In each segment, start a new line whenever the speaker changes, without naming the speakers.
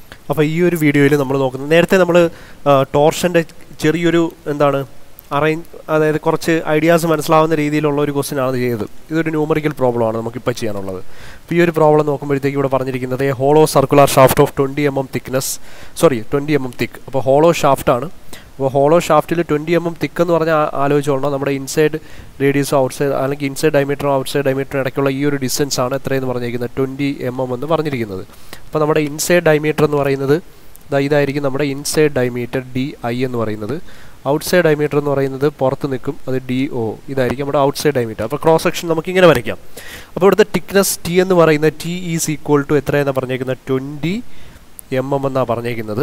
അപ്പോൾ ഈ ഒരു വീഡിയോയിൽ നമ്മൾ നോക്കുന്നത് നേരത്തെ നമ്മൾ ടോർഷൻ്റെ ചെറിയൊരു എന്താണ് അറേഞ്ച് അതായത് കുറച്ച് ഐഡിയാസ് മനസ്സിലാവുന്ന രീതിയിലുള്ള ഒരു ക്വസ്റ്റ്യൻ ആണ് ചെയ്തത് ഇതൊരു ന്യൂമറിക്കൽ പ്രോബ്ലം ആണ് നമുക്കിപ്പോൾ ചെയ്യാനുള്ളത് അപ്പോൾ ഈ ഒരു പ്രോബ്ലം നോക്കുമ്പോഴത്തേക്ക് ഇവിടെ പറഞ്ഞിരിക്കുന്നത് hollow circular shaft of twenty m m thickness sorry twenty m m thick അപ്പോൾ ഹോളോ ഷാഫ്റ്റ് ആണ് അപ്പോൾ ഹോളോ ഷാഫ്റ്റിൽ ട്വൻറ്റി എം എം തിക്ക് എന്ന് പറഞ്ഞാൽ ആലോചിച്ചോളണം നമ്മുടെ ഇൻസൈഡ് റേഡിയസും ഔട്ട്സൈഡ് അല്ലെങ്കിൽ ഇൻസൈഡ് ഡയമീറ്ററും ഔട്ട്സൈഡ് ഡയമീറ്ററും ഇടയ്ക്കുള്ള ഈ ഒരു ഡിസ്റ്റൻസ് ആണ് എത്രയെന്ന് പറഞ്ഞിരിക്കുന്നത് ട്വൻറ്റി എം എം എന്ന് പറഞ്ഞിരിക്കുന്നത് അപ്പോൾ നമ്മുടെ ഇൻസൈഡ് ഡയമീറ്റർ എന്ന് പറയുന്നത് ഇതായിരിക്കും നമ്മുടെ ഇൻസൈഡ് ഡയമീറ്റർ ഡി ഐ എന്ന് പറയുന്നത് ഔട്ട്സൈഡ് ഡയമീറ്റർ എന്ന് പറയുന്നത് പുറത്ത് നിൽക്കും അത് ഡി ഒ ഇതായിരിക്കും നമ്മുടെ ഔട്ട്സൈഡ് ഡയമീറ്റർ അപ്പോൾ ക്രോസ് സെക്ഷൻ നമുക്ക് ഇങ്ങനെ വരയ്ക്കാം അപ്പോൾ ഇവിടുത്തെ തിക്നെസ് ടി എന്ന് പറയുന്നത് ടി ഈസ് ഈക്വൽ ടു എത്രയെന്നാണ് പറഞ്ഞേക്കുന്നത് ട്വൻറ്റി എം എം എന്നാണ് പറഞ്ഞേക്കുന്നത്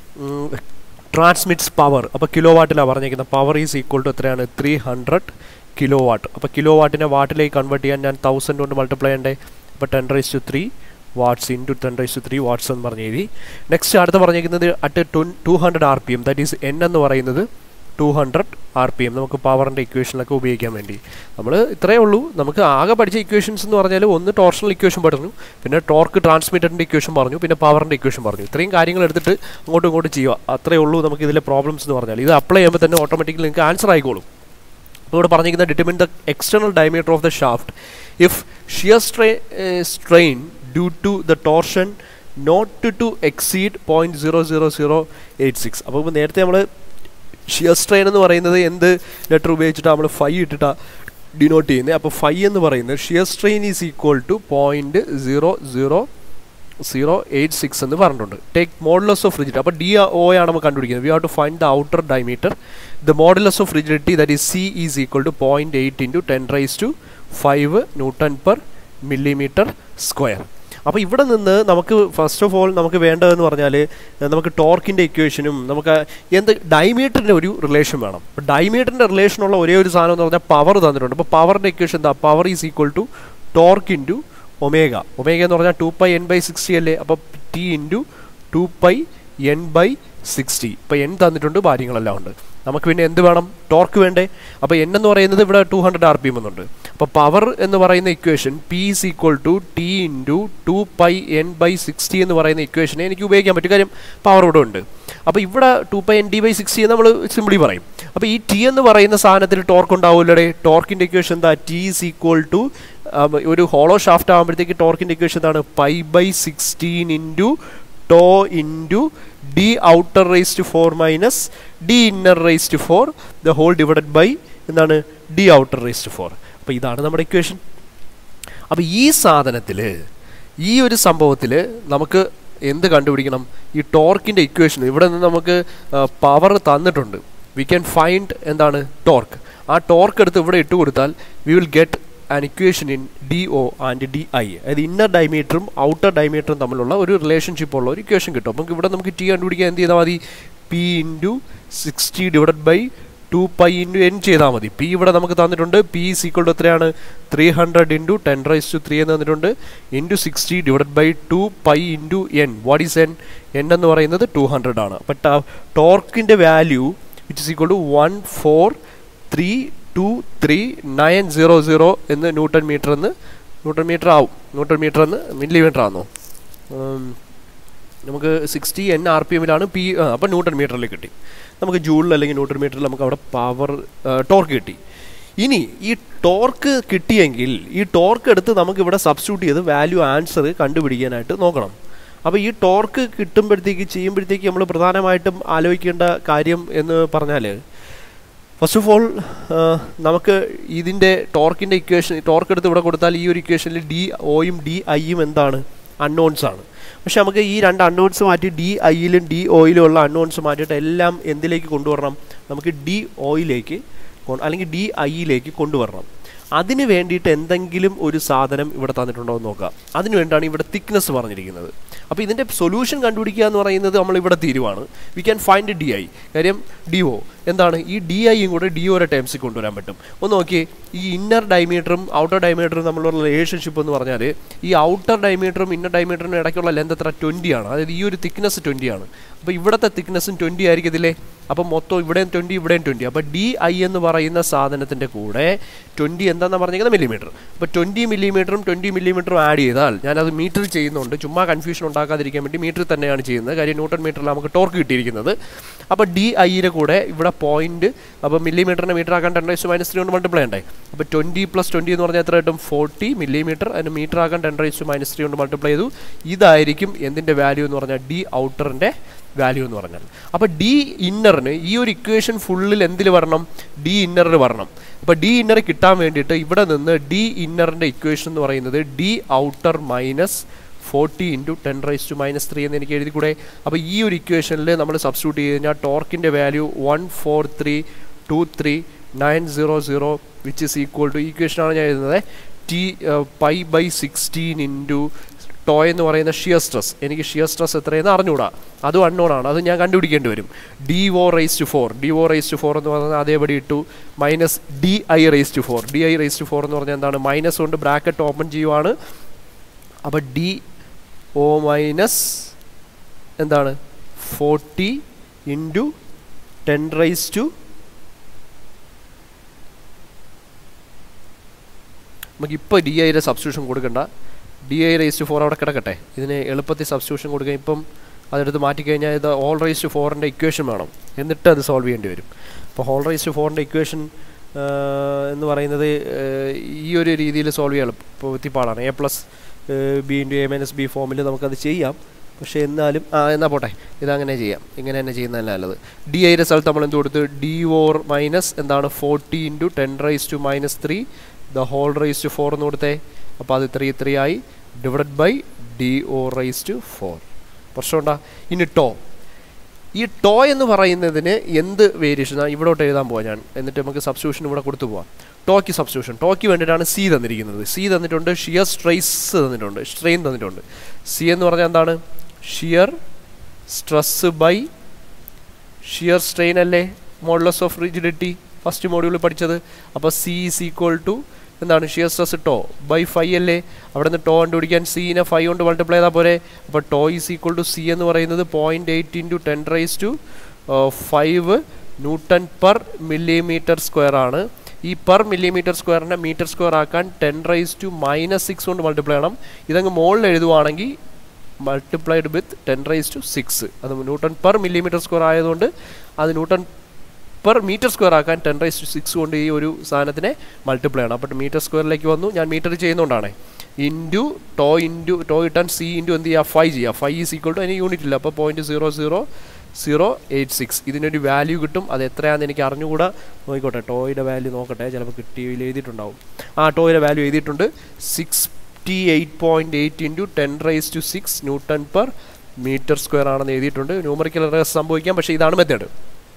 ട്രാൻസ്മിറ്റ്സ് പവർ അപ്പോൾ കിലോ വാട്ടിലാണ് പറഞ്ഞേക്കുന്നത് പവർ ഈസ് ഈക്വൽ ടു എത്രയാണ് ത്രീ ഹൺഡ്രഡ് കിലോ വാട്ട് അപ്പോൾ കിലോ വാട്ടിനെ വാട്ടിലേക്ക് കൺവേർട്ട് ചെയ്യാൻ ഞാൻ തൗസൻഡ് കൊണ്ട് മൾട്ടിപ്ലൈ ചെയ്യണ്ടേ അപ്പോൾ ten raise to three watts into ten raise to three watts എന്ന് പറഞ്ഞ് എഴുതി നെക്സ്റ്റ് അടുത്ത് പറഞ്ഞിരിക്കുന്നത് at two hundred R P M that is N എന്ന് പറയുന്നത് two hundred R P M നമുക്ക് പവറിൻ്റെ ഇക്വേഷനിലൊക്കെ ഉപയോഗിക്കാൻ വേണ്ടി നമ്മൾ ഇത്രയേ ഉള്ളൂ നമുക്ക് ആകെ പഠിച്ച ഇക്വേഷൻസ് എന്ന് പറഞ്ഞാൽ ഒന്ന് ടോർഷണൽ ഇക്വേഷൻ പറഞ്ഞു പിന്നെ ടോർക്ക് ട്രാൻസ്മിറ്ററിൻ്റെ ഇക്വേഷൻ പറഞ്ഞു പിന്നെ പവറിൻ്റെ ഇക്വേഷൻ പറഞ്ഞു ഇത്രയും കാര്യങ്ങൾ എടുത്തിട്ട് അങ്ങോട്ടും ഇങ്ങോട്ടും ചെയ്യുക അത്രയേ ഉള്ളൂ നമുക്ക് ഇതിലെ പ്രോബ്ലംസ് എന്ന് പറഞ്ഞാൽ ഇത് അപ്ലൈ ചെയ്യുമ്പോൾ തന്നെ ഓട്ടോമാറ്റിക്കലി നിങ്ങൾക്ക് ആൻസർ ആയിക്കോളും അപ്പോൾ ഇവിടെ പറഞ്ഞിരിക്കുന്ന determine the external diameter of the shaft if shear stray strain due to the torsion not to exceed point zero zero zero eight six അപ്പോൾ ഇപ്പോൾ നേരത്തെ നമ്മൾ ഷിയർ സ്ട്രെയിൻ എന്ന് പറയുന്നത് എന്ത് ലെറ്റർ ഉപയോഗിച്ചിട്ടാണ് നമ്മൾ ഫൈവ് ഇട്ടിട്ടാണ് ഡിനോട്ട് ചെയ്യുന്നത് അപ്പോൾ ഫൈവ് എന്ന് പറയുന്നത് shear strain is equal to point zero zero zero eight six എന്ന് പറഞ്ഞിട്ടുണ്ട് ടേക്ക് മോഡലസ് ഓഫ് റിജിഡിറ്റി അപ്പോൾ ഡി ഒ ആണ് നമ്മൾ കണ്ടുപിടിക്കുന്നത് we have to find the outer diameter the modulus of rigidity that is C is equal to point eight into ten raise to five newton per millimetre square അപ്പോൾ ഇവിടെ നിന്ന് നമുക്ക് first of all നമുക്ക് വേണ്ടതെന്ന് പറഞ്ഞാൽ നമുക്ക് ടോർക്കിൻ്റെ ഇക്വേഷനും നമുക്ക് എന്ത് ഡയമീറ്ററിൻ്റെ ഒരു റിലേഷൻ വേണം അപ്പോൾ ഡയമീറ്ററിൻ്റെ റിലേഷനുള്ള ഒരേ ഒരു സാധനം എന്ന് പറഞ്ഞാൽ പവർ തന്നിട്ടുണ്ട് അപ്പോൾ പവറിൻ്റെ ഇക്വേഷൻ എന്താ power is equal to torque into omega omega എന്ന് പറഞ്ഞാൽ two pi N by sixty അല്ലേ അപ്പോൾ T into two pi N by sixty ഇപ്പോൾ എൻ തന്നിട്ടുണ്ട് കാര്യങ്ങളെല്ലാം ഉണ്ട് നമുക്ക് പിന്നെ എന്ത് വേണം ടോർക്ക് വേണ്ടേ അപ്പോൾ എൻ എന്ന് പറയുന്നത് ഇവിടെ two hundred R P M എന്നുണ്ട് അപ്പോൾ പവർ എന്ന് പറയുന്ന equation P is equal to T into two pi N by sixty എന്ന് പറയുന്ന ഇക്വേഷനെ എനിക്ക് ഉപയോഗിക്കാൻ പറ്റും കാര്യം പവർ ഇവിടെ ഉണ്ട് അപ്പോൾ ഇവിടെ two pi N D by sixty എന്ന് നമ്മൾ സിംപ്ലി പറയും അപ്പോൾ ഈ ടി എന്ന് പറയുന്ന സാധനത്തിൽ ടോർക്ക് ഉണ്ടാവില്ലടേ ടോർക്കിൻ്റെ ഇക്വേഷൻ എന്താ ടി ഈസ് ഈക്വൽ ടു ഒരു ഹോളോ ഷാഫ്റ്റ് ആകുമ്പോഴത്തേക്ക് ടോർക്കിൻ്റെ ഇക്വേഷൻ എന്താണ് pi by sixteen into tau into D outer raise to four minus D inner raise to four the whole divided by എന്താണ് D outer raise to four അപ്പോൾ ഇതാണ് നമ്മുടെ equation അപ്പോൾ ഈ സാധനത്തിൽ ഈ ഒരു സംഭവത്തിൽ നമുക്ക് എന്ത് കണ്ടുപിടിക്കണം ഈ ടോർക്കിൻ്റെ ഇക്വേഷൻ ഇവിടെ നിന്ന് നമുക്ക് പവർ തന്നിട്ടുണ്ട് വി ക്യാൻ ഫൈൻഡ് എന്താണ് ടോർക്ക് ആ ടോർക്ക് എടുത്ത് ഇവിടെ ഇട്ട് കൊടുത്താൽ we will get an equation in D O and D I അതായത് ഇന്നർ ഡയമീറ്ററും ഔട്ടർ ഡയമീറ്ററും തമ്മിലുള്ള ഒരു റിലേഷൻഷിപ്പ് ഉള്ള ഒരു ഇക്വേഷൻ കിട്ടും നമുക്ക് ഇവിടെ നമുക്ക് ടി കണ്ടുപിടിക്കാൻ എന്ത് ചെയ്താൽ മതി P into sixty divided by two pi into N ചെയ്താൽ മതി പി ഇവിടെ നമുക്ക് തന്നിട്ടുണ്ട് പി ഈക്വൾ ടു എത്രയാണ് three hundred into ten raise to three എന്ന് തന്നിട്ടുണ്ട് into sixty divide by two pi into N what is N N എന്ന് പറയുന്നത് ടു ഹൺഡ്രഡ് ആണ് അപ്പം ടോർക്കിൻ്റെ value which is equal to one four three two three nine zero zero എന്ന് newton metre എന്ന് newton metre ആവും newton metre എന്ന് millimetre ആണോ നമുക്ക് സിക്സ്റ്റി എൻ ആർ പി എമ്മിലാണ് പി അപ്പോൾ ന്യൂട്ടൺ മീറ്ററിൽ കിട്ടി നമുക്ക് ജൂളിൽ അല്ലെങ്കിൽ ന്യൂട്ടൺ മീറ്ററിൽ നമുക്ക് അവിടെ പവർ ടോർക്ക് കിട്ടി ഇനി ഈ ടോർക്ക് കിട്ടിയെങ്കിൽ ഈ ടോർക്ക് എടുത്ത് നമുക്ക് ഇവിടെ സബ്സ്റ്റിറ്റ്യൂട്ട് ചെയ്ത് വാല്യൂ ആൻസർ കണ്ടുപിടിക്കാനായിട്ട് നോക്കണം അപ്പോൾ ഈ ടോർക്ക് കിട്ടുമ്പോഴത്തേക്ക് ചെയ്യുമ്പോഴത്തേക്ക് നമ്മൾ പ്രധാനമായിട്ടും ആലോചിക്കേണ്ട കാര്യം എന്ന് പറഞ്ഞാൽ ഫസ്റ്റ് ഓഫ് ഓൾ നമുക്ക് ഇതിൻ്റെ ടോർക്കിൻ്റെ ഇക്വേഷൻ ടോർക്ക് എടുത്ത് ഇവിടെ കൊടുത്താൽ ഈ ഒരു ഇക്വേഷനിൽ ഡി ഒയും ഡി ഐയും എന്താണ് അൺനോൺസ് ആണ് പക്ഷെ നമുക്ക് ഈ രണ്ട് അൺനോൺസ് മാറ്റി ഡി ഐയിലും ഡി ഒയിലും ഉള്ള അൺനോൺസ് മാറ്റിയിട്ട് എല്ലാം എന്തിലേക്ക് കൊണ്ടുവരണം നമുക്ക് ഡി ഒയിലേക്ക് അല്ലെങ്കിൽ ഡി ഐയിലേക്ക് കൊണ്ടുവരണം അതിന് വേണ്ടിയിട്ട് എന്തെങ്കിലും ഒരു സാധനം ഇവിടെ തന്നിട്ടുണ്ടോ എന്ന് നോക്കുക അതിന് വേണ്ടിയാണ് ഇവിടെ തിക്നെസ് പറഞ്ഞിരിക്കുന്നത് അപ്പോൾ ഇതിൻ്റെ സൊല്യൂഷൻ കണ്ടുപിടിക്കുക എന്ന് പറയുന്നത് നമ്മൾ ഇവിടെ തീരുവാണ് we can find D I കാര്യം ഡി ഒ എന്താണ് ഈ ഡി ഐയും കൂടെ ഡി ഒയുടെ ടേംസിൽ കൊണ്ടുവരാൻ പറ്റും ഒന്ന് നോക്കിയേ ഈ ഇന്നർ ഡയമീറ്ററും ഔട്ടർ ഡയമീറ്ററും തമ്മിലുള്ള റിലേഷൻഷിപ്പ് എന്ന് പറഞ്ഞാൽ ഈ ഔട്ടർ ഡയമീറ്ററും ഇന്നർ ഡയമീറ്ററിനും ഇടയ്ക്കുള്ള ലെന്ത് എത്ര ട്വൻറ്റി ആണ് അതായത് ഈ ഒരു തിക്നെസ് ട്വൻറ്റി ആണ് അപ്പോൾ ഇവിടുത്തെ തിക്നെസ്സും ട്വൻറ്റി ആയിരിക്കത്തില്ലേ അപ്പം മൊത്തം ഇവിടെയും ട്വൻറ്റി ഇവിടെയും ട്വൻറ്റി അപ്പോൾ ഡി ഐ എന്ന് പറയുന്ന സാധനത്തിൻ്റെ കൂടെ ട്വൻറ്റി എന്താണെന്ന് പറഞ്ഞിരിക്കുന്നത് മില്ലിമീറ്റർ അപ്പോൾ ട്വൻറ്റി മില്ലിമീറ്ററും ട്വൻറ്റി മില്ലിമീറ്ററും ആഡ് ചെയ്താൽ ഞാനത് മീറ്ററിൽ ചെയ്യുന്നുണ്ട് ചുമ്മാ കൺഫ്യൂഷൻ ഉണ്ടാക്കാതിരിക്കാൻ വേണ്ടി മീറ്ററിൽ തന്നെയാണ് ചെയ്യുന്നത് കാര്യം ന്യൂട്ടൺ മീറ്ററിൽ നമുക്ക് ടോർക്ക് കിട്ടിയിരിക്കുന്നത് അപ്പോൾ ഡി ഐയുടെ കൂടെ ഇവിടെ പോയിന്റ് അപ്പോൾ മില്ലിമീറ്ററിനെ മീറ്റർ ആക്കാൻ ടെൻ റൈസ് മൈനസ് ത്രീ കൊണ്ട് മൾട്ടിപ്ലൈ ഉണ്ടായി അപ്പോൾ ട്വൻറ്റി പ്ലസ് ട്വൻറ്റി എന്ന് പറഞ്ഞാൽ എത്ര കിട്ടും ഫോർട്ടി മില്ലിമീറ്റർ അതിന് മീറ്റർ ആക്കാൻ ടെൻ റൈസ് മൈനസ് ത്രീ കൊണ്ട് മൾട്ടിപ്ലൈ ചെയ്തു ഇതായിരിക്കും എന്തിൻ്റെ വാല്യൂ എന്ന് പറഞ്ഞാൽ ഡി ഔട്ടറിൻ്റെ വാല്യൂ എന്ന് പറഞ്ഞാൽ അപ്പോൾ ഡി ഇന്നറിന് ഈ ഒരു ഇക്വേഷൻ ഫുള്ളിൽ എന്തിൽ വരണം ഡി ഇന്നറിന് വരണം അപ്പോൾ ഡി ഇന്നർ കിട്ടാൻ വേണ്ടിയിട്ട് ഇവിടെ നിന്ന് ഡി ഇന്നറിൻ്റെ ഇക്വേഷൻ എന്ന് പറയുന്നത് D outer minus forty into ten raise to minus three എന്ന് എനിക്ക് എഴുതി കൂടെ അപ്പോൾ ഈ ഒരു ഇക്വേഷനിൽ നമ്മൾ സബ്സ്റ്റിറ്റ്യൂട്ട് ചെയ്ത് കഴിഞ്ഞാൽ ടോർക്കിൻ്റെ value one four three two three nine zero zero which is equal to ഇക്വേഷനാണ് ഞാൻ എഴുതുന്നത് T pi by sixteen into tau എന്ന് പറയുന്ന ഷിയർ സ്ട്രെസ് എനിക്ക് ഷിയർ സ്ട്രെസ് എത്രയെന്ന് അറിഞ്ഞുകൂടാ അതും അൺനോൺ ആണ് അത് ഞാൻ കണ്ടുപിടിക്കേണ്ടി വരും D O raise to four D O raise to four എന്ന് പറയുന്നത് അതേപടി ഇട്ടു minus D I raise to four D I raise to four എന്ന് പറഞ്ഞാൽ എന്താണ് മൈനസ് കൊണ്ട് ബ്രാക്കറ്റ് ഓപ്പൺ ചെയ്യുവാണ് അപ്പോൾ ഡി ഒ മൈനസ് എന്താണ് forty into ten raise to നമുക്ക് ഇപ്പോൾ ഡി ഐയുടെ സബ്സ്റ്റിറ്റ്യൂഷൻ കൊടുക്കണ്ട D I raise to four അവിടെ കിടക്കട്ടെ ഇതിന് എളുപ്പത്തിൽ സബ്സ്റ്റിറ്റ്യൂഷൻ കൊടുക്കുക ഇപ്പം അതെടുത്ത് മാറ്റിക്കഴിഞ്ഞാൽ ഇത് ഓൾ റേസ് ടു ഫോറിൻ്റെ ഇക്വേഷൻ വേണം എന്നിട്ട് അത് സോൾവ് ചെയ്യേണ്ടി വരും അപ്പോൾ ഹോൾ റേസ് ടു ഫോറിൻ്റെ ഇക്വേഷൻ എന്ന് പറയുന്നത് ഈ ഒരു രീതിയിൽ സോൾവ് ചെയ്യാൻ ഇപ്പോൾ എത്തിപ്പാടാണ് A plus B into A minus B ഫോമിൽ നമുക്കത് ചെയ്യാം പക്ഷേ എന്നാലും ആ എന്നാൽ പോട്ടെ ഇതങ്ങനെ ചെയ്യാം ഇങ്ങനെ തന്നെ ചെയ്യുന്നതല്ല നല്ലത് ഡി ഐയുടെ സ്ഥലത്ത് നമ്മൾ എന്ത് കൊടുത്ത് ഡി ഓർ മൈനസ് എന്താണ് forty into ten raise to minus three the whole raise to four എന്ന് കൊടുത്തേ അപ്പോൾ അത് ത്രീ ത്രീ ആയി divide by D O raise to four പ്രശ്നമുണ്ടാ ഇനി ടോ ഈ ടോ എന്ന് പറയുന്നതിന് എന്ത് വേരിയേഷൻ ഇവിടോട്ട് എഴുതാൻ പോവാം ഞാൻ എന്നിട്ട് നമുക്ക് സബ്സ്റ്റിറ്റ്യൂഷൻ ഇവിടെ കൊടുത്തു പോവാം ടോക്ക് സബ്സ്റ്റിറ്റ്യൂഷൻ ടോക്ക് വേണ്ടിയിട്ടാണ് സി തന്നിരിക്കുന്നത് സി തന്നിട്ടുണ്ട് ഷിയർ സ്ട്രെയിസ് തന്നിട്ടുണ്ട് സ്ട്രെയിൻ തന്നിട്ടുണ്ട് സി എന്ന് പറഞ്ഞാൽ എന്താണ് shear stress by shear strain അല്ലേ മോഡലസ് ഓഫ് റിജിഡിറ്റി ഫസ്റ്റ് മോഡ്യൂളിൽ പഠിച്ചത് അപ്പോൾ സി ഈസ് ഈക്വൽ ടു എന്താണ് shear stress tau by five അല്ലേ അവിടെ നിന്ന് ടോ കണ്ടുപിടിക്കാൻ സീനെ ഫൈവ് കൊണ്ട് മൾട്ടിപ്ലൈ ചെയ്താൽ പോരെ അപ്പോൾ tau is equal to C എന്ന് പറയുന്നത് point eight into ten raise to five newton per millimetre square ആണ് ഈ പെർ മില്ലിമീറ്റർ സ്ക്വയറിനെ മീറ്റർ സ്ക്വയർ ആക്കാൻ ten raise to minus six കൊണ്ട് മൾട്ടിപ്ലൈ ചെയ്യണം ഇതങ്ങ് മുകളിൽ എഴുതുവാണെങ്കിൽ multiplied with ten raise to six അത് ന്യൂട്ടൺ പെർ മില്ലിമീറ്റർ സ്ക്വയർ ആയതുകൊണ്ട് അത് ന്യൂട്ടൺ പെർ മീറ്റർ സ്ക്വയർ ആക്കാൻ ടെൻ റൈസ് ടു സിക്സ് കൊണ്ട് ഈ ഒരു സാധനത്തിനെ മൾട്ടിപ്ലൈ ആണ് അപ്പോൾ മീറ്റർ സ്ക്വയറിലേക്ക് വന്നു ഞാൻ മീറ്റർ ചെയ്യുന്നതുകൊണ്ടാണ് ഇൻറ്റു ടോ ഇൻറ്റു ടോ ഇട്ടാൻ സി ഇൻറ്റു എന്ത് ചെയ്യുക ഫൈവ് ചെയ്യുക ഫൈവ് ഈസ് ഈക്വൾ ടു അതിന് യൂണിറ്റ് ഇല്ല അപ്പോൾ point zero zero zero eight six ഇതിനൊരു വാല്യൂ കിട്ടും അത് എത്രയാണെന്ന് എനിക്ക് അറിഞ്ഞുകൂടാ നോക്കിക്കോട്ടെ ടോയുടെ വാല്യൂ നോക്കട്ടെ ചിലപ്പോൾ കിട്ടിയതിൽ എഴുതിയിട്ടുണ്ടാവും ആ ടോയുടെ വാല്യൂ എഴുതിയിട്ടുണ്ട് sixty eight point eight into ten raise to six newton per metre square ആണെന്ന് എഴുതിയിട്ടുണ്ട് ന്യൂമറിക്കൽ എറേഴ്സ് സംഭവിക്കാം പക്ഷേ ഇതാണ് മെത്തേഡ്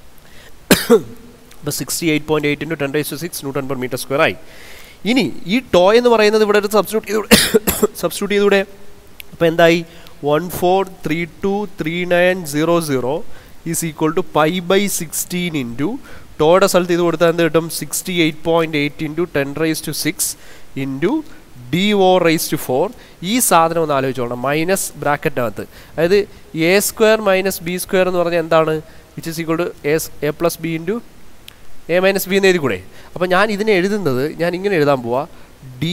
അപ്പോൾ sixty eight point eight into ten raise to six newton per metre square ആയി ഇനി ഈ ടോ എന്ന് പറയുന്നത് ഇവിടെ ഒരു സബ്സ്റ്റിറ്റ്യൂട്ട് ചെയ്തൂടെ സബ്സ്റ്റിറ്റ്യൂട്ട് ചെയ്തൂടെ അപ്പോൾ എന്തായി one four three two three nine zero zero is equal to pi by sixteen into ടോയുടെ സ്ഥലത്ത് ഇത് കൊടുത്താൽ എന്ത് കിട്ടും sixty eight point eight into ten raise to six into D O raise to four ഈ സാധനം ഒന്ന് ആലോചിച്ചോളണം മൈനസ് ബ്രാക്കറ്റിനകത്ത് അതായത് A square minus B square എന്ന് പറഞ്ഞാൽ എന്താണ് which is equal to A A plus B into A minus B എന്ന് എഴുതി കൂടെ അപ്പോൾ ഞാൻ ഇതിനെ എഴുതുന്നത് ഞാൻ ഇങ്ങനെ എഴുതാൻ പോവാ ഡി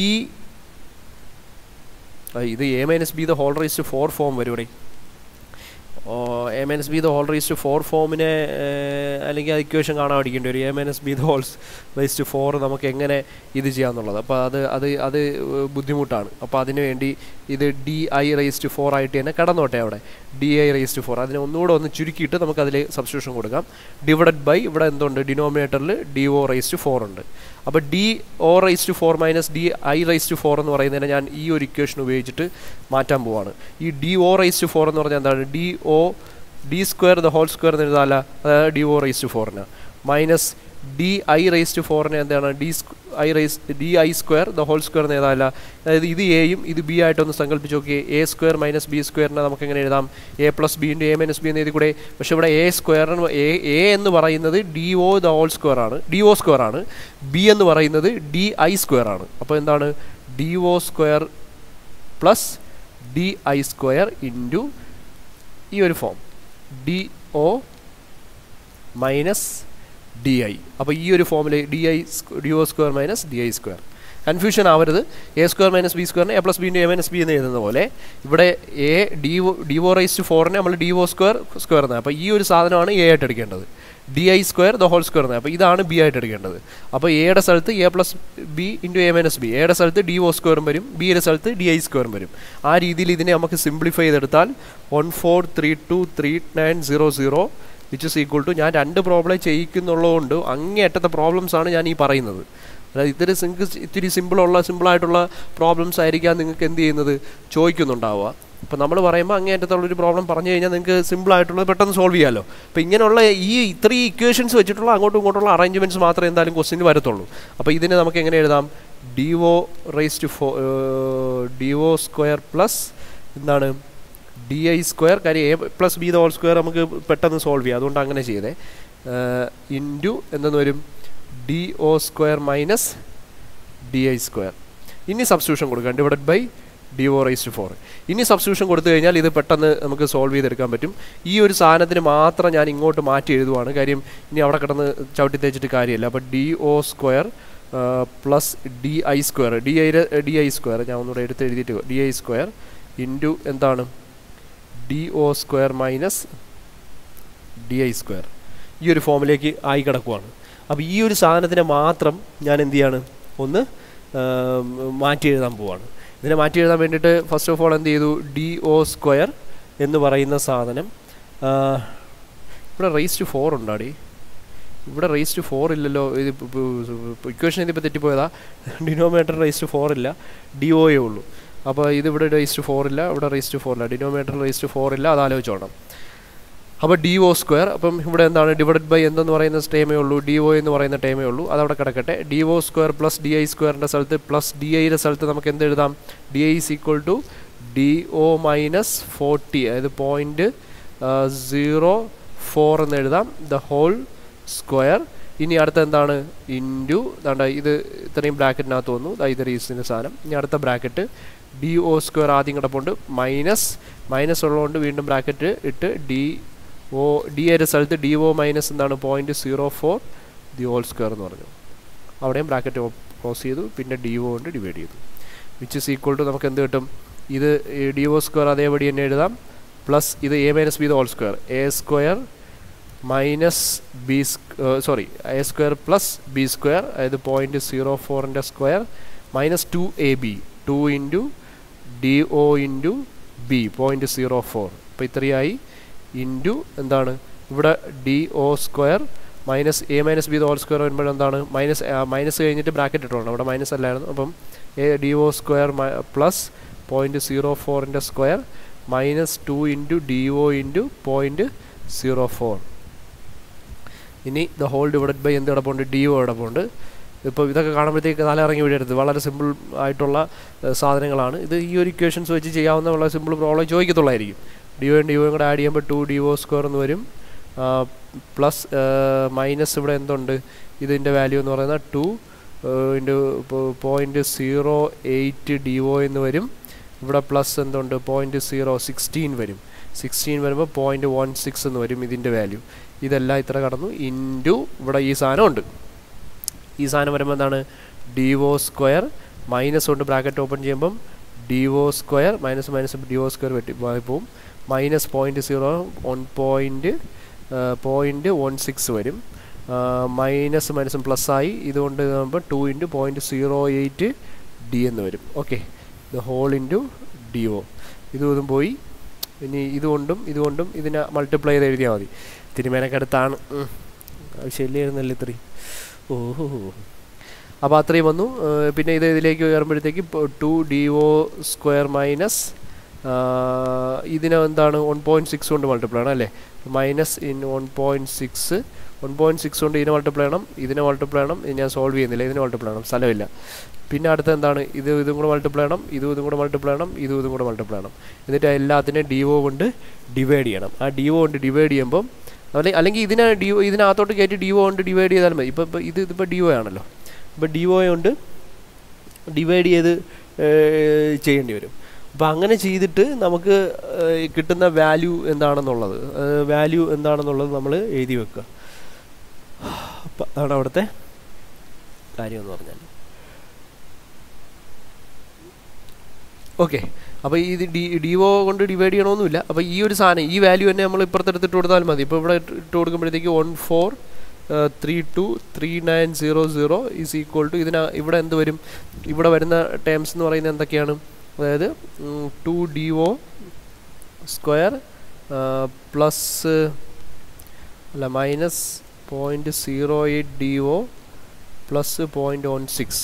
ഇത് A minus B the whole raise to four form വരും ഇവിടെ A minus B the whole raise to four ഫോമിനെ അല്ലെങ്കിൽ ആ ഇക്വേഷൻ കാണാൻ പഠിക്കേണ്ടി വരും A minus B the wholes raise to four നമുക്ക് എങ്ങനെ ഇത് ചെയ്യാമെന്നുള്ളത് അപ്പോൾ അത് അത് അത് ബുദ്ധിമുട്ടാണ് അപ്പോൾ അതിന് വേണ്ടി ഇത് D I raise to four ആയിട്ട് തന്നെ കടന്നോട്ടെ അവിടെ D I raise to four അതിനെ ഒന്നുകൂടെ ഒന്ന് ചുരുക്കിയിട്ട് നമുക്ക് അതിൽ സബ്സ്റ്റിറ്റ്യൂഷൻ കൊടുക്കാം ഡിവൈഡഡ് ബൈ ഇവിടെ എന്തുണ്ട് ഡിനോമിനേറ്ററിൽ D O raise to four ഉണ്ട് അപ്പോൾ D O raise to four minus D I raise to four എന്ന് പറയുന്നതിനെ ഞാൻ ഈ ഒരു ഇക്വേഷൻ ഉപയോഗിച്ചിട്ട് മാറ്റാൻ പോവാണ് ഈ D O raise to four എന്ന് പറഞ്ഞാൽ എന്താണ് D O D square the whole square എന്ന് എഴുതാല്ല അതായത് ഡി ഒ റൈസ് ടു ഫോറിന് minus D I raise to ഫോറിന് എന്താണ് D I raise D I square the whole square എന്ന് എഴുതാല്ല അതായത് ഇത് എയും ഇത് ബി ആയിട്ടൊന്ന് സങ്കല്പിച്ച് നോക്കിയേ എ സ്ക്വയർ മൈനസ് ബി സ്ക്വയറിനെ നമുക്ക് എങ്ങനെ എഴുതാം A plus B into A minus B എന്ന് എഴുതി കൂടെ പക്ഷേ ഇവിടെ എ സ്ക്വയറിന് എ എ എന്ന് പറയുന്നത് D O the whole square ആണ് ഡി ഒ സ്ക്വയർ ആണ് ബി എന്ന് പറയുന്നത് ഡി ഐ സ്ക്വയർ ആണ് അപ്പോൾ എന്താണ് D O square plus D I square into ഈ ഒരു form D O minus D I അപ്പോൾ ഈ ഒരു ഫോമിൽ D I D O square minus D I square confusion ആവരുത് എ സ്ക്വയർ മൈനസ് ബി സ്ക്വയറിന് A plus B into A minus B എന്ന് എഴുതുന്ന പോലെ ഇവിടെ A D O D O raise to ഫോറിനെ നമ്മൾ ഡി ഒ സ്ക്വയർ സ്ക്വയർ എന്ന് അപ്പോൾ ഈ ഒരു സാധനമാണ് എ ആയിട്ട് എടുക്കേണ്ടത് D I square the whole square എന്ന് അപ്പോൾ ഇതാണ് ബി ആയിട്ട് എടുക്കേണ്ടത് അപ്പോൾ എയുടെ സ്ഥലത്ത് A plus B into A minus B എയുടെ സ്ഥലത്ത് ഡി ഒ സ്ക്വയറും വരും ബിയുടെ സ്ഥലത്ത് ഡി ഐ സ്ക്വയറും വരും ആ രീതിയിൽ ഇതിനെ നമുക്ക് സിംപ്ലിഫൈ ചെയ്തെടുത്താൽ one four three two three nine zero zero which is equal to ഞാൻ രണ്ട് പ്രോബ്ലം ചെയ്യിക്കുന്നുള്ളതുകൊണ്ട് അങ്ങേയറ്റത്തെ പ്രോബ്ലംസ് ആണ് ഞാൻ ഈ പറയുന്നത് അതായത് ഇത്തിരി നിങ്ങൾക്ക് ഇത്തിരി സിമ്പിളുള്ള സിമ്പിളായിട്ടുള്ള പ്രോബ്ലംസ് ആയിരിക്കാം നിങ്ങൾക്ക് എന്ത് ചെയ്യുന്നത് ചോദിക്കുന്നുണ്ടാവുക ഇപ്പോൾ നമ്മൾ പറയുമ്പോൾ അങ്ങേയറ്റത്തുള്ളൊരു പ്രോബ്ലം പറഞ്ഞു കഴിഞ്ഞാൽ നിങ്ങൾക്ക് സിമ്പിളായിട്ടുള്ളത് പെട്ടെന്ന് സോൾവ് ചെയ്യാമല്ലോ അപ്പോൾ ഇങ്ങനെയുള്ള ഈ ഇത്രയും ഇക്വേഷൻസ് വെച്ചിട്ടുള്ള അങ്ങോട്ടും ഇങ്ങോട്ടുള്ള അറേഞ്ച്മെൻറ്റ്സ് മാത്രമേ എന്തായാലും ക്വസ്റ്റിന് വരത്തുള്ളൂ അപ്പോൾ ഇതിനെ നമുക്ക് എങ്ങനെ എഴുതാം D O raise to four D O square plus എന്താണ് ഡി ഐ സ്ക്വയർ കാര്യം A plus B the whole square നമുക്ക് പെട്ടെന്ന് സോൾവ് ചെയ്യാം അതുകൊണ്ട് അങ്ങനെ ചെയ്തേ ഇൻറ്റു എന്തെന്ന് വരും D O square minus D I square ഇനി സബ്സ്റ്റിറ്റ്യൂഷൻ കൊടുക്കാം divide by D O raise to four ഇനി സബ്സ്റ്റിറ്റ്യൂഷൻ കൊടുത്തു കഴിഞ്ഞാൽ ഇത് പെട്ടെന്ന് നമുക്ക് സോൾവ് ചെയ്തെടുക്കാൻ പറ്റും ഈ ഒരു സാധനത്തിന് മാത്രം ഞാൻ ഇങ്ങോട്ട് മാറ്റി എഴുതുവാണ് കാര്യം ഇനി അവിടെ കിടന്ന് ചവിട്ടി തേച്ചിട്ട് കാര്യമില്ല അപ്പോൾ D O square plus D I square D I D I square ഞാൻ ഒന്നുകൂടെ എടുത്ത് എഴുതിയിട്ട് ഡി ഐ സ്ക്വയർ ഇൻറ്റു എന്താണ് D O square minus D I square ഈ ഒരു ഫോമിലേക്ക് ആയി കിടക്കുവാണ് അപ്പോൾ ഈ ഒരു സാധനത്തിനെ മാത്രം ഞാൻ എന്ത് ചെയ്യാണ് ഒന്ന് മാറ്റി എഴുതാൻ പോവാണ് ഇതിനെ മാറ്റി എഴുതാൻ വേണ്ടിയിട്ട് ഫസ്റ്റ് ഓഫ് ഓൾ എന്ത് ചെയ്തു ഡി ഒ സ്ക്വയർ എന്ന് പറയുന്ന സാധനം ഇവിടെ റേസ് ടു ഫോർ ഉണ്ടാടി ഇവിടെ റേസ് ടു ഫോർ ഇല്ലല്ലോ ഇത് ഇക്വേഷൻ ഇതിപ്പോൾ തെറ്റിപ്പോയതാ ഡിനോമേറ്റർ റേസ് ടു ഫോർ ഇല്ല ഡി ഒയേ ഉള്ളൂ അപ്പോൾ ഇതിവിടെ റേസ് ടു ഫോർ ഇല്ല ഇവിടെ റേസ് ടു ഫോർ ഇല്ല ഡിനോമേറ്റർ റേസ് ടു ഫോർ ഇല്ല അത് ആലോചിച്ചോണം അപ്പോൾ ഡി ഒ സ്ക്വയർ അപ്പം ഇവിടെ എന്താണ് ഡിവൈഡ് ബൈ എന്തെന്ന് പറയുന്ന ടേമേ ഉള്ളൂ ഡി ഒ എന്ന് പറയുന്ന ടേമേ ഉള്ളൂ അതവിടെ കിടക്കട്ടെ D O square plus D I സ്ക്വയറിൻ്റെ സ്ഥലത്ത് പ്ലസ് ഡി ഐയുടെ സ്ഥലത്ത് നമുക്ക് എന്ത് എഴുതാം D I is equal to D O minus forty അതായത് പോയിൻറ്റ് സീറോ ഫോർ എന്ന് എഴുതാം ദ ഹോൾ സ്ക്വയർ ഇനി അടുത്ത എന്താണ് ഇൻറ്റു ദാണ്ട ഇത് ഇത്രയും ബ്രാക്കറ്റിനകത്ത് വന്നു ഇത് റീസിൻ്റെ സാധനം ഇനി അടുത്ത ബ്രാക്കറ്റ് ഡി ഒ സ്ക്വയർ ആദ്യം കിടപ്പുണ്ട് മൈനസ് മൈനസ് ഉള്ളതുകൊണ്ട് വീണ്ടും ബ്രാക്കറ്റ് ഇട്ട് ഡി ഒ ഡി യുടെ സ്ഥലത്ത് ഡി ഒ മൈനസ് എന്താണ് point zero four the whole square എന്ന് പറഞ്ഞു അവിടെയും ബ്രാക്കറ്റ് ക്ലോസ് ചെയ്തു പിന്നെ ഡി ഒ കൊണ്ട് ഡിവൈഡ് ചെയ്തു വിച്ച് ഇസ് ഈക്വൽ ടു നമുക്ക് എന്ത് കിട്ടും ഇത് ഡി ഒ സ്ക്വയർ അതേപടി തന്നെ എഴുതാം പ്ലസ് ഇത് A minus B the whole square A square minus B sorry A square plus B square അതായത് പോയിൻറ്റ് സീറോ ഫോറിൻ്റെ square minus two A B two into D O into B point zero four അപ്പോൾ ഇത്രയായി into എന്താണ് ഇവിടെ D O square minus A minus B whole square വരുമ്പോൾ എന്താണ് minus minus കഴിഞ്ഞിട്ട് bracket ഇട്ടോണം അവിടെ മൈനസ് അല്ലായിരുന്നു അപ്പം A D O square plus point zero ഫോറിൻ്റെ square minus two into D O into point zero four ഇനി ദ ഹോൾ ഡിവൈഡ് ബൈ എന്ത് കിടപ്പുണ്ട് ഡി ഒ കിടപ്പുണ്ട് ഇപ്പോൾ ഇതൊക്കെ കാണുമ്പോഴത്തേക്ക് തലയിറങ്ങി വീഴരുത് വളരെ സിമ്പിൾ ആയിട്ടുള്ള സാധനങ്ങളാണ് ഇത് ഈ ഒരു ഇക്വേഷൻസ് വെച്ച് ചെയ്യാവുന്ന വളരെ സിമ്പിൾ പ്രോബ്ലം ചോദിക്കത്തുള്ളായിരിക്കും ഡി ഒയും ഡി ഒയും കൂടെ ആഡ് ചെയ്യുമ്പോൾ ടു ഡി ഒ സ്ക്വയർ എന്ന് വരും പ്ലസ് മൈനസ് ഇവിടെ എന്തുണ്ട് ഇതിൻ്റെ വാല്യൂ എന്ന് പറയുന്നത് two into point zero eight D O എന്ന് വരും ഇവിടെ പ്ലസ് എന്തുണ്ട് പോയിൻറ്റ് സീറോ സിക്സ്റ്റീൻ വരും സിക്സ്റ്റീൻ വരുമ്പോൾ പോയിൻറ്റ് വൺ സിക്സ് എന്ന് വരും ഇതിൻ്റെ വാല്യൂ ഇതെല്ലാം ഇത്ര കടന്നു ഇൻറ്റു ഇവിടെ ഈ സാധനം ഉണ്ട് ഈ സാധനം വരുമ്പോൾ എന്താണ് ഡി ഒ സ്ക്വയർ മൈനസ് കൊണ്ട് ബ്രാക്കറ്റ് ഓപ്പൺ ചെയ്യുമ്പം D O square minus minus D O square വെട്ടി പോവും minus point zero one point point one six വരും മൈനസ് മൈനസും പ്ലസ് ആയി ഇതുകൊണ്ട് ആകുമ്പോൾ two into point zero eight D എന്ന് വരും okay the whole into D O ഇതും ഇതും പോയി ഇനി ഇതുകൊണ്ടും ഇതുകൊണ്ടും ഇതിനെ മൾട്ടിപ്ലൈ ചെയ്ത് എഴുതിയാൽ മതി തിരുമേനക്കടുത്താണ് ശല്യമായിരുന്നല്ലോ ഇത്രയും ഓഹോ അപ്പോൾ അത്രയും വന്നു പിന്നെ ഇത് ഇതിലേക്ക് കയറുമ്പോഴത്തേക്ക് two D O square minus ഇതിന് എന്താണ് വൺ പോയിൻറ്റ് സിക്സ് കൊണ്ട് മൾട്ടിപ്ലൈ ആണ് അല്ലേ minus in one point six one point six കൊണ്ട് ഇതിനെ മൾട്ടിപ്ലൈ ചെയ്യണം ഇതിനെ മൾട്ടിപ്ലൈ ചെയ്യണം ഇത് ഞാൻ സോൾവ് ചെയ്യുന്നില്ല ഇതിനെ മൾട്ടിപ്ലൈ ചെയ്യണം സ്ഥലമില്ല പിന്നെ അടുത്ത എന്താണ് ഇത് ഇതും കൂടെ മൾട്ടിപ്ലൈ ചെയ്യണം ഇതും ഇതും കൂടെ മൾട്ടിപ്ലൈ ചെയ്യണം ഇതും ഇതും കൂടെ മൾട്ടിപ്ലൈ ചെയ്യണം എന്നിട്ട് എല്ലാത്തിനെയും ഡി ഒ കൊണ്ട് ഡിവൈഡ് ചെയ്യണം ആ ഡി ഒ കൊണ്ട് ഡിവൈഡ് ചെയ്യുമ്പം അല്ലെങ്കിൽ ഇതിനെ ഡി ഒ ഇതിനകത്തോട്ട് കയറ്റി ഡി ഒ കൊണ്ട് ഡിവൈഡ് ചെയ്താലും മതി ഇപ്പോൾ ഇത് ഇതിപ്പോൾ ഡി ഒ ആണല്ലോ ഇപ്പോൾ ഡി ഒ കൊണ്ട് ഡിവൈഡ് ചെയ്ത് ചെയ്യേണ്ടി വരും അപ്പോൾ അങ്ങനെ ചെയ്തിട്ട് നമുക്ക് കിട്ടുന്ന വാല്യൂ എന്താണെന്നുള്ളത് വാല്യൂ എന്താണെന്നുള്ളത് നമ്മൾ എഴുതി വെക്കുക അപ്പോൾ അതാണ് അവിടുത്തെ കാര്യം എന്ന് പറഞ്ഞാൽ ഓക്കെ അപ്പോൾ ഇത് ഡി ഡി ഒ കൊണ്ട് ഡിവൈഡ് ചെയ്യണമെന്നില്ല അപ്പോൾ ഈ ഒരു സാധനം ഈ വാല്യൂ തന്നെ നമ്മൾ ഇപ്പുറത്തെടുത്തിട്ട് കൊടുത്താൽ മതി ഇപ്പോൾ ഇവിടെ ഇട്ട് കൊടുക്കുമ്പോഴത്തേക്ക് one four three two three nine zero zero is equal to ഇതിന് ഇവിടെ എന്ത് വരും ഇവിടെ വരുന്ന ടേംസ് എന്ന് പറയുന്നത് എന്തൊക്കെയാണ് അതായത് two D O square plus അല്ല minus point zero eight D O plus point one six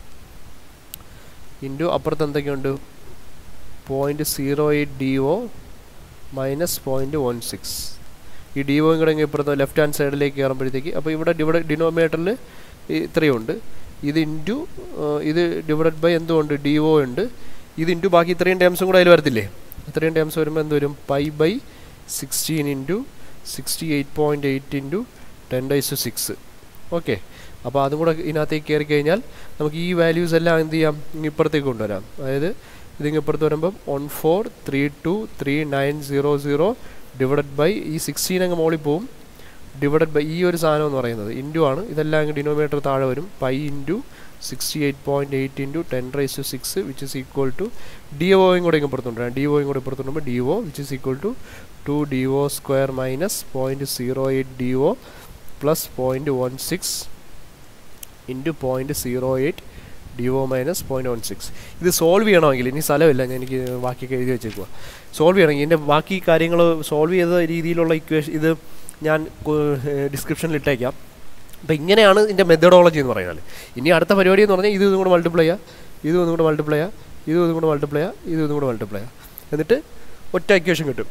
into അപ്പുറത്ത് എന്തൊക്കെയുണ്ട് point zero eight D O minus point one six ഈ ഡി ഒയും കൂടെ ഇപ്പുറത്ത് ലെഫ്റ്റ് ഹാൻഡ് സൈഡിലേക്ക് കയറുമ്പോഴത്തേക്ക് അപ്പോൾ ഇവിടെ ഡിവൈഡ് ഡിനോമിനേറ്ററിൽ ഇത്രയുണ്ട് ഇത് ഇൻറ്റു ഇത് ഡിവൈഡഡ് ബൈ എന്തുകൊണ്ട് ഡി ഒ ഉണ്ട് ഇത് ഇൻറ്റു ബാക്കി ഇത്രയും ടേംസും കൂടെ അതിൽ വരത്തില്ലേ ഇത്രയും ടേംസ് വരുമ്പോൾ എന്ത് വരും pi by sixteen into sixty eight point eight into ten raise six okay അപ്പോൾ അതും കൂടെ ഇതിനകത്തേക്ക് കയറി കഴിഞ്ഞാൽ നമുക്ക് ഈ വാല്യൂസ് എല്ലാം എന്ത് ചെയ്യാം ഇങ്ങ് ഇപ്പുറത്തേക്ക് കൊണ്ടുവരാം അതായത് ഇതിങ്ങ് ഇപ്പുറത്ത് വരുമ്പം one four three two three nine zero zero divided by ഈ സിക്സ്റ്റീൻ അങ്ങ് മോളിൽ പോവും ഡിവൈഡഡ് ബൈ ഈ ഒരു സാധനം എന്ന് പറയുന്നത് ഇൻറ്റു ആണ് ഇതെല്ലാം അങ്ങ് ഡിനോമിനേറ്റർ താഴെ വരും pi into sixty eight point eight into ten raise to six which is equal to D ഒയും കൂടെ ഇങ്ങ് പുറത്തുകൊണ്ടുവരാം ഡി ഒയും കൂടെ പുറത്തുകൊണ്ടുമ്പോൾ D O which is equal to two D O square minus point zero eight D O plus point one six into point zero eight D O minus point one six ഇത് solve ചെയ്യണമെങ്കിൽ ഇനി സ്ഥലമില്ല ഞാൻ എനിക്ക് ബാക്കിയൊക്കെ എഴുതി വെച്ചേക്കുക solve ചെയ്യണമെങ്കിൽ ഇതിൻ്റെ ബാക്കി കാര്യങ്ങൾ സോൾവ് ചെയ്ത രീതിയിലുള്ള ഇക്വേഷൻ ഇത് ഞാൻ ഡിസ്ക്രിപ്ഷനിൽ ഇട്ടേക്കാം അപ്പോൾ ഇങ്ങനെയാണ് ഇതിൻ്റെ മെത്തഡോളജി എന്ന് പറയുന്നത് ഇനി അടുത്ത പരിപാടി എന്ന് പറഞ്ഞാൽ ഇത് ഇതും കൂടെ മൾട്ടിപ്ലൈ ചെയ്യുക ഇത് ഇതും കൂടെ മൾട്ടിപ്ലൈ ചെയ്യുക ഇത് ഇതും കൂടെ മൾട്ടിപ്ലൈ ചെയ്യുക ഇത് ഇതും കൂടെ മൾട്ടിപ്ലൈ ചെയ്യുക എന്നിട്ട് ഒറ്റ ഇക്വേഷൻ കിട്ടും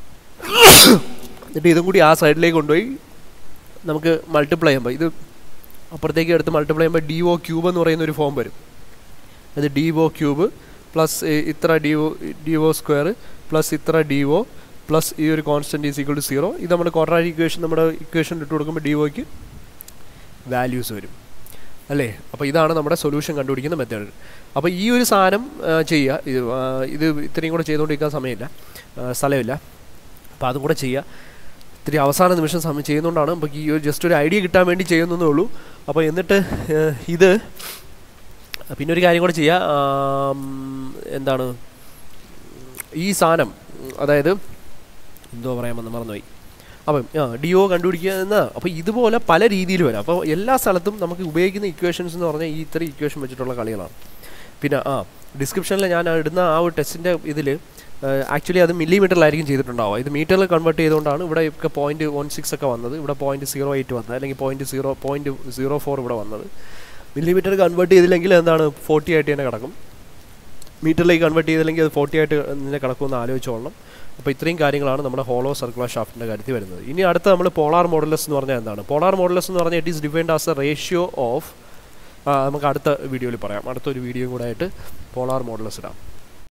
എന്നിട്ട് ഇതും കൂടി ആ സൈഡിലേക്ക് കൊണ്ടുപോയി നമുക്ക് മൾട്ടിപ്ലൈ ചെയ്യുമ്പോൾ ഇത് അപ്പുറത്തേക്ക് എടുത്ത് മൾട്ടിപ്ലൈ ചെയ്യുമ്പോൾ ഡി ഒ ക്യൂബ് എന്ന് പറയുന്ന ഒരു ഫോം വരും അത് ഡി ഒ ക്യൂബ് പ്ലസ് ഇത്ര D O D O square plus ഇത്ര ഡി ഒ പ്ലസ് ഈ ഒരു constant is equal to zero ഇത് നമ്മൾ ക്വാഡ്രാറ്റിക് ഇക്വേഷൻ നമ്മുടെ ഇക്വേഷൻ ഇട്ട് കൊടുക്കുമ്പോൾ ഡി ഒക്ക് വാല്യൂസ് വരും അല്ലേ അപ്പോൾ ഇതാണ് നമ്മുടെ സൊല്യൂഷൻ കണ്ടുപിടിക്കുന്ന മെത്തേഡ് അപ്പോൾ ഈ ഒരു സാധനം ചെയ്യുക ഇത് ഇത് ഇത്രയും കൂടെ ചെയ്തുകൊണ്ടിരിക്കാൻ സമയമില്ല സ്ഥലമില്ല അപ്പോൾ അതും കൂടെ ചെയ്യുക ഇത്തിരി അവസാന നിമിഷം സമയം ചെയ്യുന്നതുകൊണ്ടാണ് നമുക്ക് ഈ ഒരു ജസ്റ്റ് ഒരു ഐഡിയ കിട്ടാൻ വേണ്ടി ചെയ്യുന്നതേ ഉള്ളൂ അപ്പോൾ എന്നിട്ട് ഇത് പിന്നെ ഒരു കാര്യം കൂടെ ചെയ്യുക എന്താണ് ഈ സാധനം അതായത് എന്തോ പറയാമെന്ന് മറന്നുപോയി അപ്പം ആ ഡി ഒ കണ്ടുപിടിക്കുക എന്ന അപ്പോൾ ഇതുപോലെ പല രീതിയിൽ വരാം അപ്പോൾ എല്ലാ സ്ഥലത്തും നമുക്ക് ഉപയോഗിക്കുന്ന ഇക്വേഷൻസ് എന്ന് പറഞ്ഞാൽ ഈ ഇത്ര ഇക്വേഷൻ വെച്ചിട്ടുള്ള കളികളാണ് പിന്നെ ആ ഡിസ്ക്രിപ്ഷനിൽ ഞാൻ ഇടുന്ന ആ ഒരു ടെസ്റ്റിൻ്റെ ഇതിൽ ആക്ച്വലി അത് മില്ലിമീറ്ററിലായിരിക്കും ചെയ്തിട്ടുണ്ടാവുക ഇത് മീറ്ററിൽ കൺവേർട്ട് ചെയ്തുകൊണ്ടാണ് ഇവിടെ ഒക്കെ പോയിൻറ്റ് വൺ സിക്സ് ഒക്കെ വന്നത് ഇവിടെ പോയിൻറ്റ് സീറോ എയ്റ്റ് വന്നത് അല്ലെങ്കിൽ point zero point zero four ഇവിടെ വന്നത് മില്ലിമീറ്റർ കൺവേർട്ട് ചെയ്തില്ലെങ്കിൽ എന്താണ് ഫോർട്ടി ആയിട്ട് തന്നെ കിടക്കും മീറ്ററിലേക്ക് കൺവേർട്ട് ചെയ്തില്ലെങ്കിൽ അത് ഫോർട്ടി ആയിട്ട് തന്നെ കിടക്കുമെന്ന് ആലോചിച്ചോളണം അപ്പോൾ ഇത്രയും കാര്യങ്ങളാണ് നമ്മുടെ ഹോളോ സർക്കുലർ ഷാഫ്റ്റിൻ്റെ കാര്യത്തിൽ വരുന്നത് ഇനി അടുത്ത നമ്മൾ പോളാർ മോഡലസ് എന്ന് പറഞ്ഞാൽ എന്താണ് പോളാർ മോഡലസ് എന്ന് പറഞ്ഞാൽ it is defined as a ratio of നമുക്ക് അടുത്ത വീഡിയോയിൽ പറയാം അടുത്തൊരു വീഡിയോ കൂടെ ആയിട്ട് പോളാർ മോഡലസ് ഇടാം